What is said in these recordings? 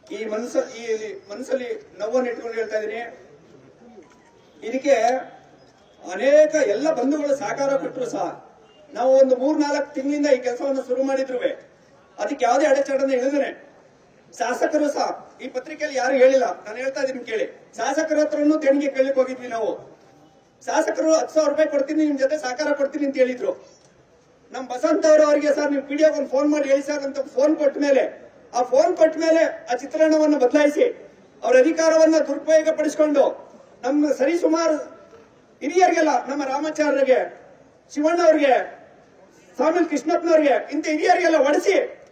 ಈ ಮನಸ್ಸ ಈ ಮನಸ್ಸಲ್ಲಿ ನೋವನ್ನು ಇಟ್ಕೊಂಡು ಹೇಳ್ತಾ ಇದ್ದೀನಿ ಇದಕ್ಕೆ ಅನೇಕ ಎಲ್ಲ ಬಂಧುಗಳು ಸಹಕಾರ ಕೊಟ್ಟರು ಸಹ ನಾವು ಒಂದು ಮೂರ್ ನಾಲ್ಕು ತಿಂಗಳಿಂದ ಈ ಕೆಲಸವನ್ನು ಶುರು ಮಾಡಿದ್ರು ಅದಕ್ಕೆ ಯಾವುದೇ ಅಡೆತಡೆನ ಇಳಿದೇನೆ ಶಾಸಕರು ಸಹ ಈ ಪತ್ರಿಕೆಯಲ್ಲಿ ಯಾರು ಹೇಳಿಲ್ಲ ನಾನು ಹೇಳ್ತಾ ಇದೀನಿ ಕೇಳಿ ಶಾಸಕರ ಹತ್ರನೂ ದೇಣಿಗೆ ಕೇಳಲಿಕ್ಕೆ ಹೋಗಿದ್ವಿ ನಾವು ಶಾಸಕರು ಹತ್ತು ಸಾವಿರ ರೂಪಾಯಿ ಕೊಡ್ತೀನಿ ನಿಮ್ ಜೊತೆ ಸಹಕಾರ ಕೊಡ್ತೀನಿ ಅಂತ ಹೇಳಿದ್ರು ನಮ್ ಬಸಂತ ಅವರು ಅವರಿಗೆ ಸರ್ ನೀವು ಪಿಡಿಎಫ್ ಒಂದು ಫೋನ್ ಮಾಡಿ ಹೇಳಿ ಸರ್ ಅಂತ ಫೋನ್ ಕೊಟ್ಟ ಮೇಲೆ ಆ ಫೋನ್ ಕೊಟ್ಟ ಮೇಲೆ ಆ ಚಿತ್ರಣವನ್ನು ಬದಲಾಯಿಸಿ ಅವರ ಅಧಿಕಾರವನ್ನ ದುರುಪಯೋಗ ಪಡಿಸಿಕೊಂಡು ನಮ್ಮ ಸರಿ ಸುಮಾರು ಹಿರಿಯರಿಗೆಲ್ಲ ನಮ್ಮ ರಾಮಾಚಾರ್ಯರಿಗೆ ಶಿವಣ್ಣ ಅವರಿಗೆ ಸ್ವಾಮಿ ಕೃಷ್ಣಪ್ಪನವ್ರಿಗೆ ಇಂಥ ಹಿರಿಯರಿಗೆಲ್ಲ ಒಡಿಸಿ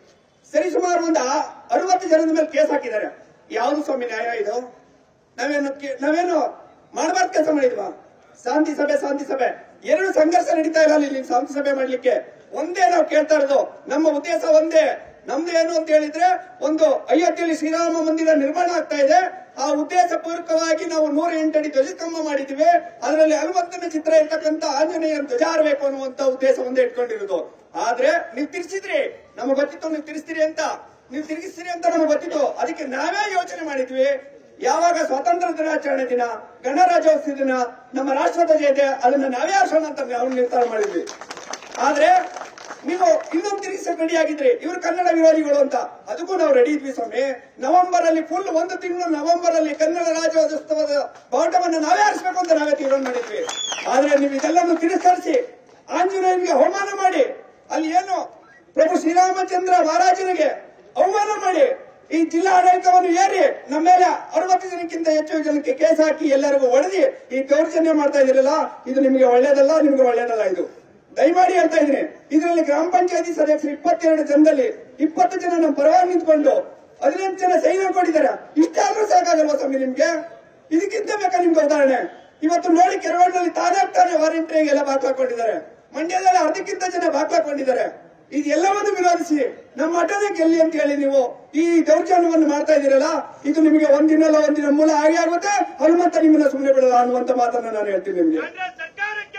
ಸರಿ ಸುಮಾರು ಒಂದು ಆ- ಅರವತ್ತು ಜನದ ಮೇಲೆ ಕೇಸ್ ಹಾಕಿದ್ದಾರೆ ಯಾವುದು ಸ್ವಾಮಿ ನ್ಯಾಯ ಇದು ನಾವೇನು ಕೇ- ನಾವೇನು ಮಾಡಬಾರ್ದು ಕೆಲಸ ಮಾಡಿದ್ವಾ ಶಾಂತಿ ಸಭೆ ಶಾಂತಿ ಸಭೆ ಎರಡು ಸಂಘರ್ಷ ನಡೀತಾ ಇಲ್ಲ ಇಲ್ಲಿ ಶಾಂತಿ ಸಭೆ ಮಾಡ್ಲಿಕ್ಕೆ ಒಂದೇ ನಾವು ಕೇಳ್ತಾ ಇರೋದು ನಮ್ಮ ಉದ್ದೇಶ ಒಂದೇ ನಮ್ದು ಏನು ಅಂತ ಹೇಳಿದ್ರೆ ಒಂದು ಅಯೋಧ್ಯೆಯಲ್ಲಿ ಶ್ರೀರಾಮ ಮಂದಿರ ನಿರ್ಮಾಣ ಆಗ್ತಾ ಇದೆ ಆ ಉದ್ದೇಶ ಪೂರ್ವಕವಾಗಿ ನಾವು ನೂರ ಎಂಟಡಿ ಧ್ವಜಸ್ತಂಭ ಮಾಡಿದ್ವಿ ಅದರಲ್ಲಿ ಹನುಮಂತನ ಚಿತ್ರ ಇರ್ತಕ್ಕಂಥ ಆಂಜನೇಯ ಧ್ವಜ ಹಾರಬೇಕು ಅನ್ನುವಂತ ಉದ್ದೇಶ ಒಂದೇ ಇಟ್ಕೊಂಡಿರೋದು ಆದ್ರೆ ನೀವು ತಿರ್ಸಿದ್ರಿ ನಮಗೆ ಗೊತ್ತಿತ್ತು ನೀವು ತಿರ್ಸ್ತೀರಿ ಅಂತ ನೀವು ತಿರುಗಿಸ್ತೀರಿ ಅಂತ ನಮಗೆ ಗೊತ್ತಿತ್ತು ಅದಕ್ಕೆ ನಾವೇ ಯೋಚನೆ ಮಾಡಿದ್ವಿ ಯಾವಾಗ ಸ್ವಾತಂತ್ರ್ಯ ದಿನಾಚರಣೆ ದಿನ ಗಣರಾಜ್ಯೋತ್ಸವ ದಿನ ನಮ್ಮ ರಾಷ್ಟ್ರಧ್ವಜ ಇದೆ ಅದನ್ನ ನಾವೇ ಆರಿಸೋಣ ಅಂತ ನಾವು ನಿರ್ಧಾರ ಮಾಡಿದ್ವಿ ಆದ್ರೆ ನೀವು ಇನ್ನೊಂದು ತಿರುಗಿಸಕ್ಕೆ ರೆಡಿ ಆಗಿದ್ರಿ ಇವರು ಕನ್ನಡ ವಿರೋಧಿಗಳು ಅಂತ ಅದಕ್ಕೂ ನಾವು ರೆಡಿ ಇದ್ವಿ ಸ್ವಾಮಿ ನವೆಂಬರ್ ಅಲ್ಲಿ ಫುಲ್ ಒಂದು ತಿಂಗಳು ನವೆಂಬರ್ ಅಲ್ಲಿ ಕನ್ನಡ ರಾಜ್ಯೋತ್ಸವದ ಬಾವುಟವನ್ನು ನಾವೇ ಆರಿಸಬೇಕು ಅಂತ ನಾವೇ ತೀರ್ಮಾನ ಮಾಡಿದ್ವಿ ಆದ್ರೆ ನೀವು ಇದೆಲ್ಲವನ್ನು ತಿರಸ್ಕರಿಸಿ ಆಂಜನೇಯನಿಗೆ ಹೋಮಾನ ಮಾಡಿ ಅಲ್ಲಿ ಏನು ಪ್ರಭು ಶ್ರೀರಾಮಚಂದ್ರ ಮಹಾರಾಜನಿಗೆ ಅವಮಾನ ಮಾಡಿ ಈ ಜಿಲ್ಲಾ ಆಡಳಿತವನ್ನು ಏರಿ ನಮ್ಮ ಮೇಲೆ ಅರವತ್ತು ಜನಕ್ಕಿಂತ ಹೆಚ್ಚು ಜನಕ್ಕೆ ಕೇಸ್ ಹಾಕಿ ಎಲ್ಲರಿಗೂ ಹೊಡೆದಿ ಈ ದೌರ್ಜನ್ಯ ಮಾಡ್ತಾ ಇದ್ದೀರಲ್ಲ ಇದು ನಿಮಗೆ ಒಳ್ಳೇದಲ್ಲ ನಿಮ್ಗೆ ಒಳ್ಳೇದಲ್ಲ ಇದು ದಯಮಾಡಿ ಹೇಳ್ತಾ ಇದ್ದೀನಿ ಇದರಲ್ಲಿ ಗ್ರಾಮ ಪಂಚಾಯತಿ ಸದಸ್ಯರು ಇಪ್ಪತ್ತೆರಡು ಜನದಲ್ಲಿ ಇಪ್ಪತ್ತು ಜನ ನಮ್ಮ ಪರವಾಗಿ ನಿಂತ್ಕೊಂಡು ಹದಿನೆಂಟು ಜನ ಸೈನ್ ಕೊಟ್ಟಿದ್ದಾರೆ ಇಷ್ಟಾದ್ರೂ ಸಾಕಾಗಲ್ವಾ ಸ್ವಾಮಿ ನಿಮ್ಗೆ ಇದಕ್ಕಿಂತ ಬೇಕಾ ನಿಮ್ಗೆ ಉದಾಹರಣೆ ಇವತ್ತು ನೋಡಿ ಕೆರವಾಡದಲ್ಲಿ ತಾನೇ ತಾನೇ ವಾರಂಟಿಗೆಲ್ಲ ಬಾಕ್ಲಾಕೊಂಡಿದ್ದಾರೆ ಮಂಡ್ಯದಲ್ಲಿ ಅರ್ಧಕ್ಕಿಂತ ಜನ ಬಾಕ್ಲಾಕೊಂಡಿದ್ದಾರೆ ಇದೆಲ್ಲವನ್ನು ವಿರೋಧಿಸಿ ನಮ್ಮ ಮಠದ ಗೆಲ್ಲಿ ಅಂತ ಹೇಳಿ ನೀವು ಈ ದೌರ್ಜನ್ಯವನ್ನು ಮಾಡ್ತಾ ಇದ್ದೀರಲ್ಲ ಇದು ನಿಮಗೆ ಒಂದಿನಲ್ಲ ಒಂದಿನ ಮೂಲ ಹಾಗೆ ಆಗುತ್ತೆ ಹನುಮಂತ ನಿಮ್ಮನ್ನ ಸುಮ್ಮನೆ ಬಿಡಲ್ಲ ಅನ್ನುವಂತ ಮಾತನ್ನ ನಾನು ಹೇಳ್ತೀನಿ ನಿಮ್ಗೆ ಕಾಂಗ್ರೆಸ್ ಸರ್ಕಾರಕ್ಕೆ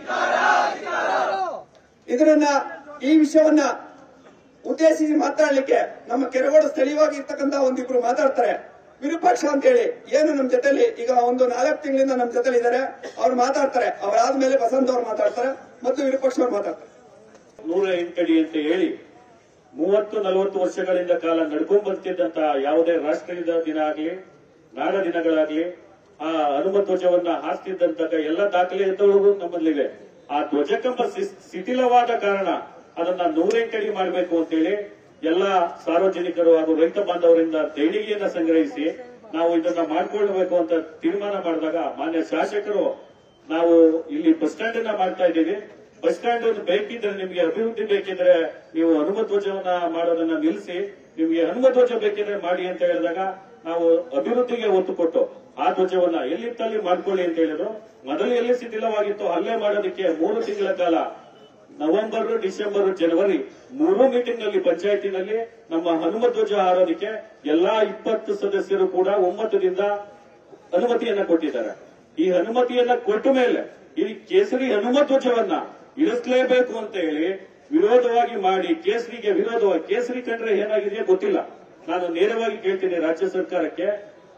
ಇದನ್ನ ಈ ವಿಷಯವನ್ನ ಉದ್ದೇಶಿಸಿ ಮಾತಾಡ್ಲಿಕ್ಕೆ ನಮ್ಮ ಕೆರಗೋಡು ಸ್ಥಳೀಯವಾಗಿ ಇರ್ತಕ್ಕಂತ ಒಂದಿಬ್ರು ಮಾತಾಡ್ತಾರೆ ವಿರೂಪಾಕ್ಷ ಅಂತ ಹೇಳಿ ಏನು ನಮ್ಮ ಜೊತೆಲಿ ಈಗ ಒಂದು ನಾಲ್ಕು ತಿಂಗಳಿಂದ ನಮ್ಮ ಜೊತೆಲಿ ಇದ್ದಾರೆ ಅವ್ರು ಮಾತಾಡ್ತಾರೆ ಅವರಾದ್ಮೇಲೆ ಬಸಂತ್ ಅವ್ರು ಮಾತಾಡ್ತಾರೆ ಮತ್ತು ವಿರೂಪಾಕ್ಷ ಅವ್ರು ಮಾತಾಡ್ತಾರೆ ನೂರ ಎಂಟಡಿ ಅಂತ ಹೇಳಿ ಮೂವತ್ತು ನಲವತ್ತು ವರ್ಷಗಳಿಂದ ಕಾಲ ನಡ್ಕೊಂಡ್ ಬರ್ತಿದ್ದಂತಹ ಯಾವುದೇ ರಾಷ್ಟ್ರೀಯ ದಿನ ಆಗ್ಲಿ ನಾಡ ದಿನಗಳಾಗ್ಲಿ ಆ ಹನುಮ ಧ್ವಜವನ್ನ ಹಾಸ್ತಿದ್ದಂತಹ ಎಲ್ಲ ದಾಖಲೆಗಳು ನಮ್ಮಲ್ಲಿವೆ ಆ ಧ್ವಜಕಂಬ ಶಿ- ಶಿಥಿಲವಾದ ಕಾರಣ ಅದನ್ನ ನೂರೆಂಟಡಿ ಮಾಡಬೇಕು ಅಂತೇಳಿ ಎಲ್ಲ ಸಾರ್ವಜನಿಕರು ಹಾಗೂ ರೈತ ಬಾಂಧವರಿಂದ ದೇಣಿಗೆಯನ್ನ ಸಂಗ್ರಹಿಸಿ ನಾವು ಇದನ್ನ ಮಾಡ್ಕೊಳ್ಬೇಕು ಅಂತ ತೀರ್ಮಾನ ಮಾಡಿದಾಗ ಮಾನ್ಯ ಶಾಸಕರು ನಾವು ಇಲ್ಲಿ ಬಸ್ ಸ್ಟ್ಯಾಂಡ್ ಅನ್ನ ಮಾಡ್ತಾ ಇದ್ದೀವಿ ಬಸ್ ಸ್ಟ್ಯಾಂಡ್ ಒಂದು ಬೇಕಿದ್ರೆ ನಿಮ್ಗೆ ಅಭಿವೃದ್ಧಿ ಬೇಕಿದ್ರೆ ನೀವು ಹನುಮ ಧ್ವಜವನ್ನ ಮಾಡೋದನ್ನ ನಿಲ್ಲಿಸಿ ನಿಮ್ಗೆ ಹನುಮ ಧ್ವಜ ಬೇಕಿದ್ರೆ ಮಾಡಿ ಅಂತ ಹೇಳಿದಾಗ ನಾವು ಅಭಿವೃದ್ಧಿಗೆ ಒತ್ತು ಕೊಟ್ಟು ಆ ಧ್ವಜವನ್ನ ಎಲ್ಲಿತ್ತಲ್ಲಿ ಮಾಡ್ಕೊಳ್ಳಿ ಅಂತ ಹೇಳಿದ್ರು ಮೊದಲು ಎಲ್ಲಿ ಶಿಥಿಲವಾಗಿತ್ತು ಅಲ್ಲೇ ಮಾಡೋದಕ್ಕೆ ಮೂರು ತಿಂಗಳ ಕಾಲ ನವೆಂಬರ್ ಡಿಸೆಂಬರ್ ಜನವರಿ ಮೂರು ಮೀಟಿಂಗ್ ನಲ್ಲಿ ಪಂಚಾಯತಿನಲ್ಲಿ ನಮ್ಮ ಹನುಮ ಧ್ವಜ ಹಾರೋದಕ್ಕೆ ಎಲ್ಲಾ ಇಪ್ಪತ್ತು ಸದಸ್ಯರು ಕೂಡ ಒಮ್ಮತದಿಂದ ಅನುಮತಿಯನ್ನ ಕೊಟ್ಟಿದ್ದಾರೆ ಈ ಅನುಮತಿಯನ್ನ ಕೊಟ್ಟ ಮೇಲೆ ಈ ಕೇಸರಿ ಹನುಮ ಧ್ವಜವನ್ನ ಇಳಿಸಲೇಬೇಕು ಅಂತ ಹೇಳಿ ವಿರೋಧವಾಗಿ ಮಾಡಿ ಕೇಸರಿಗೆ ವಿರೋಧವಾಗಿ ಕೇಸರಿ ಕಂಡ್ರೆ ಏನಾಗಿದೆಯೋ ಗೊತ್ತಿಲ್ಲ ನಾನು ನೇರವಾಗಿ ಕೇಳ್ತೀನಿ ರಾಜ್ಯ ಸರ್ಕಾರಕ್ಕೆ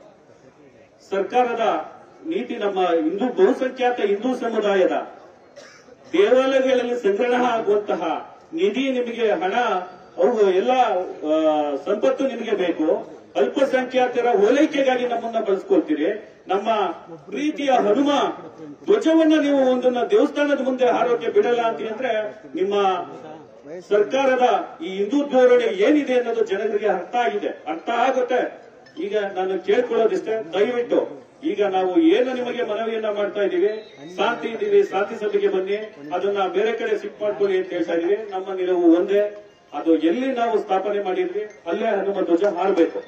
ಸರ್ಕಾರದ ನೀತಿ ನಮ್ಮ ಹಿಂದೂ ಬಹುಸಂಖ್ಯಾತ ಹಿಂದೂ ಸಮುದಾಯದ ದೇವಾಲಯಗಳಲ್ಲಿ ಸಂಗ್ರಹ ಆಗುವಂತಹ ನಿಧಿ ನಿಮಗೆ ಹಣ ಅವು ಎಲ್ಲ ಆ, ಸಂಪತ್ತು ನಿಮಗೆ ಬೇಕು ಅಲ್ಪಸಂಖ್ಯಾತರ ಓಲೈಕೆಗಾಗಿ ನಮ್ಮನ್ನ ಬಳಸ್ಕೊಳ್ತೀರಿ ನಮ್ಮ ಪ್ರೀತಿಯ ಹನುಮ ಧ್ವಜವನ್ನ ನೀವು ಒಂದನ್ನ ದೇವಸ್ಥಾನದ ಮುಂದೆ ಹಾರೋಕೆ ಬಿಡಲ್ಲ ಅಂತ ಅಂದ್ರೆ ನಿಮ್ಮ ಸರ್ಕಾರದ ಈ ಹಿಂದೂ ಧೋರಣೆ ಏನಿದೆ ಅನ್ನೋದು ಜನರಿಗೆ ಅರ್ಥ ಆಗಿದೆ ಅರ್ಥ ಆಗುತ್ತೆ ಈಗ ನಾನು ಕೇಳ್ಕೊಳ್ಳೋದಿಷ್ಟೇ ದಯವಿಟ್ಟು ಈಗ ನಾವು ಏನು ನಿಮಗೆ ಮನವಿಯನ್ನ ಮಾಡ್ತಾ ಇದ್ದೀವಿ ಶಾಂತಿ ಇದ್ದೀವಿ ಶಾಂತಿ ಸಭೆಗೆ ಬನ್ನಿ ಅದನ್ನ ಬೇರೆ ಕಡೆ ಶಿಫ್ಟ್ ಮಾಡ್ಕೊಳ್ಳಿ ಅಂತ ಹೇಳ್ತಾ ಇದೀವಿ ನಮ್ಮ ನಿಲುವು ಒಂದೇ ಅದು ಎಲ್ಲಿ ನಾವು ಸ್ಥಾಪನೆ ಮಾಡಿದ್ವಿ ಅಲ್ಲೇ ಹನುಮ ಧ್ವಜ ಹಾರಬೇಕು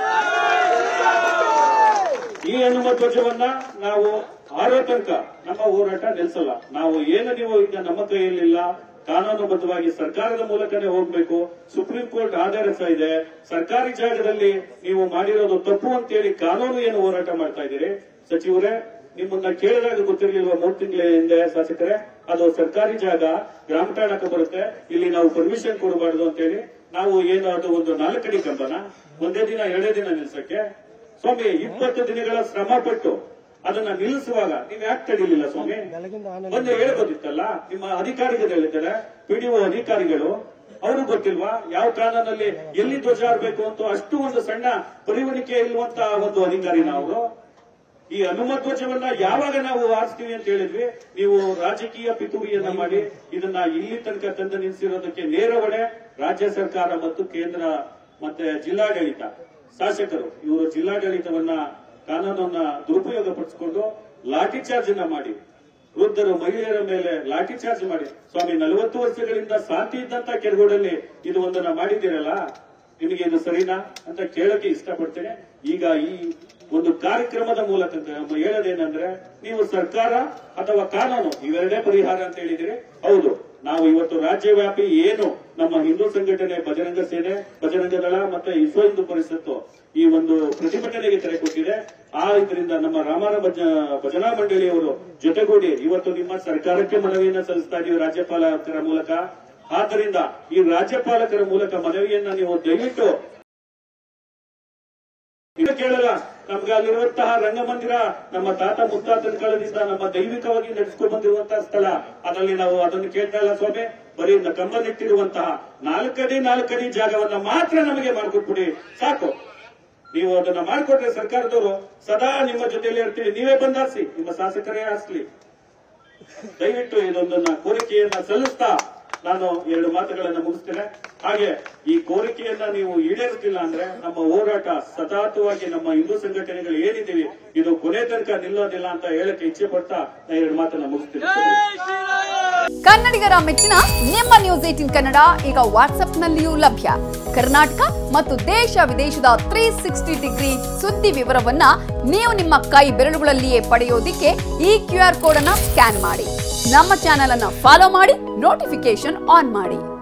ಈ ಹನುಮ ಧ್ವಜವನ್ನ ನಾವು ಆರೋ ತನಕ ನಮ್ಮ ಹೋರಾಟ ನಿಲ್ಲಿಸಲ್ಲ ನಾವು ಏನು ನೀವು ಈಗ ನಮ್ಮ ಕೈಯಲ್ಲಿಲ್ಲ ಕಾನೂನುಬದ್ಧವಾಗಿ ಸರ್ಕಾರದ ಮೂಲಕನೇ ಹೋಗ್ಬೇಕು ಸುಪ್ರೀಂ ಕೋರ್ಟ್ ಆದೇಶ ಇದೆ ಸರ್ಕಾರಿ ಜಾಗದಲ್ಲಿ ನೀವು ಮಾಡಿರೋದು ತಪ್ಪು ಅಂತೇಳಿ ಕಾನೂನು ಏನು ಹೋರಾಟ ಮಾಡ್ತಾ ಇದ್ದೀರಿ ಸಚಿವರೇ ನಿಮ್ಮನ್ನ ಕೇಳಿದಾಗ ಗೊತ್ತಿರಲಿಲ್ವಾ ಮೂರು ತಿಂಗಳ ಹಿಂದೆ ಶಾಸಕರೇ ಅದು ಸರ್ಕಾರಿ ಜಾಗ ಗ್ರಾಮ ಠಾಣಕ್ಕೆ ಬರುತ್ತೆ ಇಲ್ಲಿ ನಾವು ಪರ್ಮಿಷನ್ ಕೊಡಬಾರ್ದು ಅಂತೇಳಿ ನಾವು ಏನು ಅದು ಒಂದು ನಾಲ್ಕಡಿ ಕಂಬನ ಒಂದೇ ದಿನ ಎರಡೇ ದಿನ ನಿಲ್ಸಕ್ಕೆ ಸ್ವಾಮಿ ಇಪ್ಪತ್ತು ದಿನಗಳ ಶ್ರಮ ಪಟ್ಟು ಅದನ್ನ ನಿಲ್ಲಿಸುವಾಗ ನೀವ್ ಯಾಕೆ ತಡಿಲಿಲ್ಲ ಸ್ವಾಮಿ ಒಂದು ಹೇಳ್ಬೋದಿತ್ತಲ್ಲ ನಿಮ್ಮ ಅಧಿಕಾರಿಗಳು ಹೇಳಿದ್ದಾರೆ ಪಿಡಿಒ ಅಧಿಕಾರಿಗಳು ಅವರು ಗೊತ್ತಿಲ್ವಾ ಯಾವ ಕಾನೂನಲ್ಲಿ ಎಲ್ಲಿ ಧ್ವಜ ಹಾರ್ಬೇಕು ಅಂತ ಅಷ್ಟು ಒಂದು ಸಣ್ಣ ಪರಿವಣಿಕೆ ಇಲ್ವಂತ ಒಂದು ಅಧಿಕಾರಿ ನಾವು ಈ ಹನುಮಧ್ವಜವನ್ನ ಯಾವಾಗ ನಾವು ಆರಿಸ್ತೀವಿ ಅಂತ ಹೇಳಿದ್ವಿ ನೀವು ರಾಜಕೀಯ ಪಿತೂರಿಯನ್ನ ಮಾಡಿ ಇದನ್ನ ಇಲ್ಲಿ ತನಕ ತಂದು ನಿಲ್ಲಿಸಿರೋದಕ್ಕೆ ನೇರ ಹೊಣೆ ರಾಜ್ಯ ಸರ್ಕಾರ ಮತ್ತು ಕೇಂದ್ರ ಮತ್ತೆ ಜಿಲ್ಲಾಡಳಿತ ಶಾಸಕರು ಇವರು ಜಿಲ್ಲಾಡಳಿತವನ್ನ ಕಾನೂನನ್ನ ದುರುಪಯೋಗ ಪಡಿಸಿಕೊಂಡು ಲಾಠಿ ಚಾರ್ಜ್ ಅನ್ನ ಮಾಡಿ ವೃದ್ಧರು ಮಹಿಳೆಯರ ಮೇಲೆ ಲಾಠಿ ಚಾರ್ಜ್ ಮಾಡಿ ಸ್ವಾಮಿ ನಲವತ್ತು ವರ್ಷಗಳಿಂದ ಶಾಂತಿ ಇದ್ದಂತ ಕೆರಗೋಡಲ್ಲಿ ಇದು ಒಂದನ್ನ ಮಾಡಿದ್ದೀರಲ್ಲ ನಿಮಗೆ ಇದು ಸರಿನಾ ಅಂತ ಕೇಳಕ್ಕೆ ಇಷ್ಟಪಡ್ತೇನೆ ಈಗ ಈ ಒಂದು ಕಾರ್ಯಕ್ರಮದ ಮೂಲಕ ನಮ್ಮ ಹೇಳೋದೇನಂದ್ರೆ ನೀವು ಸರ್ಕಾರ ಅಥವಾ ಕಾನೂನು ಇವೆರಡೇ ಪರಿಹಾರ ಅಂತ ಹೇಳಿದಿರಿ ಹೌದು ನಾವು ಇವತ್ತು ರಾಜ್ಯವ್ಯಾಪಿ ಏನು ನಮ್ಮ ಹಿಂದೂ ಸಂಘಟನೆ ಬಜರಂಗ ಸೇನೆ ಬಜರಂಗ ದಳ ಮತ್ತೆ ವಿಶ್ವ ಹಿಂದೂ ಪರಿಷತ್ತು ಈ ಒಂದು ಪ್ರತಿಭಟನೆಗೆ ತೆರೆ ಕೊಟ್ಟಿದೆ ಆ ಇದರಿಂದ ನಮ್ಮ ರಾಮನ ಭಜ ಭಜನಾ ಮಂಡಳಿಯವರು ಜೊತೆಗೂಡಿ ಇವತ್ತು ನಿಮ್ಮ ಸರ್ಕಾರಕ್ಕೆ ಮನವಿಯನ್ನ ಸಲ್ಲಿಸ್ತಾ ಇದೀವಿ ರಾಜ್ಯಪಾಲಕರ ಮೂಲಕ ಆದ್ದರಿಂದ ಈ ರಾಜ್ಯಪಾಲಕರ ಮೂಲಕ ಮನವಿಯನ್ನ ನೀವು ದಯವಿಟ್ಟು ಇದು ಕೇಳಲ್ಲ ನಮ್ಗೆ ಅಲ್ಲಿರುವಂತಹ ರಂಗಮಂದಿರ ನಮ್ಮ ತಾತ ಮುತ್ತಾತನ ಕಾಲದಿಂದ ನಮ್ಮ ದೈವಿಕವಾಗಿ ನಡೆಸ್ಕೊಂಡು ಬಂದಿರುವಂತಹ ಸ್ಥಳ ಅದರಲ್ಲಿ ನಾವು ಅದನ್ನು ಕೇಳ್ತಾ ಇಲ್ಲ ಸ್ವಾಮಿ ಬರೀ ನ- ಕಂಬನಿಟ್ಟಿರುವಂತಹ ನಾಲ್ಕಡಿ ನಾಲ್ಕಡಿ ಜಾಗವನ್ನ ಮಾತ್ರ ನಮಗೆ ಮಾಡಿಕೊಟ್ಬಿಡಿ ಸಾಕು ನೀವು ಅದನ್ನ ಮಾಡಿಕೊಟ್ರೆ ಸರ್ಕಾರದವರು ಸದಾ ನಿಮ್ಮ ಜೊತೆಯಲ್ಲಿ ಇರ್ತೀವಿ ನೀವೇ ಬಂದಾರಿಸಿ ನಿಮ್ಮ ಶಾಸಕರೇ ಹಾರಿಸ್ಲಿ ದಯವಿಟ್ಟು ಇದೊಂದನ್ನ ಕೋರಿಕೆಯನ್ನ ಸಲ್ಲಿಸ್ತಾ ನಾನು ಎರಡು ಮಾತುಗಳನ್ನ ಮುಗಿಸ್ತೇನೆ ಹಾಗೆ ಈ ಕೋರಿಕೆಯನ್ನ ನೀವು ಈಡೇರಿಸಿಲ್ಲ ಅಂದ್ರೆ ನಮ್ಮ ಹೋರಾಟ ಸತತವಾಗಿ ನಮ್ಮ ಹಿಂದೂ ಸಂಘಟನೆಗಳು ಏನಿದ್ದೀವಿ ಇದು ಕೊನೆ ತನಕ ನಿಲ್ಲೋದಿಲ್ಲ ಅಂತ ಹೇಳಕ್ಕೆ ಇಚ್ಛೆ ಪಡ್ತಾ ನಾನು ಎರಡು ಮಾತನ್ನ ಮುಗಿಸ್ತೇನೆ ಕನ್ನಡಿಗರ ಮೆಚ್ಚಿನ ನಿಮ್ಮ ನ್ಯೂಸ್ ಏಟಿನ್ ಕನ್ನಡ ಈಗ ವಾಟ್ಸ್ಆಪ್ನಲ್ಲಿಯೂ ಲಭ್ಯ ಕರ್ನಾಟಕ ಮತ್ತು ದೇಶ ವಿದೇಶದ ತ್ರೀ ಸಿಕ್ಸ್ಟಿ ಡಿಗ್ರಿ ಸುದ್ದಿ ವಿವರವನ್ನ ನೀವು ನಿಮ್ಮ ಕೈ ಬೆರಳುಗಳಲ್ಲಿಯೇ ಪಡೆಯೋದಿಕ್ಕೆ ಈ ಕ್ಯೂ ಆರ್ ಕೋಡ್ ಅನ್ನ ಸ್ಕ್ಯಾನ್ ಮಾಡಿ ನಮ್ಮ ಚಾನೆಲ್ ಅನ್ನ ಫಾಲೋ ಮಾಡಿ ನೋಟಿಫಿಕೇಶನ್ ಆನ್ ಮಾಡಿ